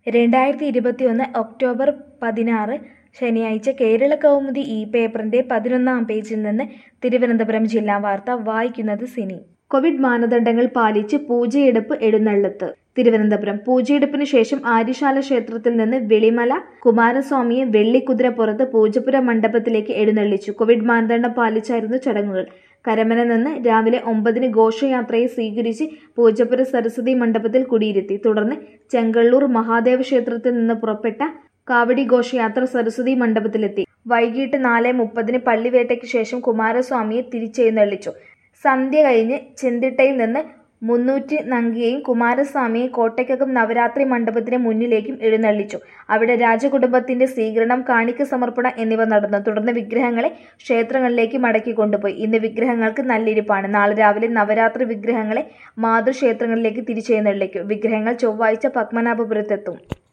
രണ്ടായിരത്തി ഇരുപത്തിയൊന്ന് ഒക്ടോബർ പതിനാറ് ശനിയാഴ്ച കേരള കൗമുദി ഈ പേപ്പറിന്റെ പതിനൊന്നാം പേജിൽ നിന്ന് തിരുവനന്തപുരം ജില്ലാ വാർത്ത വായിക്കുന്നത് സിനി കോവിഡ് മാനദണ്ഡങ്ങൾ പാലിച്ച് പൂജയെടുപ്പ് എഴുന്നള്ളത്ത് തിരുവനന്തപുരം പൂജയെടുപ്പിന് ശേഷം ആര്യശാല ക്ഷേത്രത്തിൽ നിന്ന് വെളിമല കുമാരസ്വാമിയെ വെള്ളിക്കുതിരപ്പുറത്ത് പൂജപ്പുര മണ്ഡപത്തിലേക്ക് എഴുന്നള്ളിച്ചു കോവിഡ് മാനദണ്ഡം പാലിച്ചായിരുന്നു ചടങ്ങുകൾ കരമന നിന്ന് രാവിലെ ഒമ്പതിന് ഘോഷയാത്രയെ സ്വീകരിച്ച് പൂജപ്പുര സരസ്വതി മണ്ഡപത്തിൽ കുടിയിരുത്തി തുടർന്ന് ചെങ്കള്ളൂർ മഹാദേവ ക്ഷേത്രത്തിൽ നിന്ന് പുറപ്പെട്ട കാവടി ഘോഷയാത്ര സരസ്വതി മണ്ഡപത്തിലെത്തി വൈകിട്ട് നാല് മുപ്പതിന് പള്ളിവേട്ടയ്ക്ക് ശേഷം കുമാരസ്വാമിയെ തിരിച്ചെഴുന്നള്ളിച്ചു സന്ധ്യ കഴിഞ്ഞ് ചെന്തിട്ടയിൽ നിന്ന് മുന്നൂറ്റി നങ്കിയെയും കുമാരസ്വാമിയെ കോട്ടയ്ക്കകം നവരാത്രി മണ്ഡപത്തിന് മുന്നിലേക്കും എഴുന്നള്ളിച്ചു അവിടെ രാജകുടുംബത്തിന്റെ സ്വീകരണം കാണിക്ക സമർപ്പണം എന്നിവ നടന്നു തുടർന്ന് വിഗ്രഹങ്ങളെ ക്ഷേത്രങ്ങളിലേക്ക് മടക്കി കൊണ്ടുപോയി ഇന്ന് വിഗ്രഹങ്ങൾക്ക് നല്ലിരിപ്പാണ് നാളെ രാവിലെ നവരാത്രി വിഗ്രഹങ്ങളെ മാതൃക്ഷേത്രങ്ങളിലേക്ക് തിരിച്ചെഴുന്നള്ളിക്കും വിഗ്രഹങ്ങൾ ചൊവ്വാഴ്ച പത്മനാഭപുരത്തെത്തും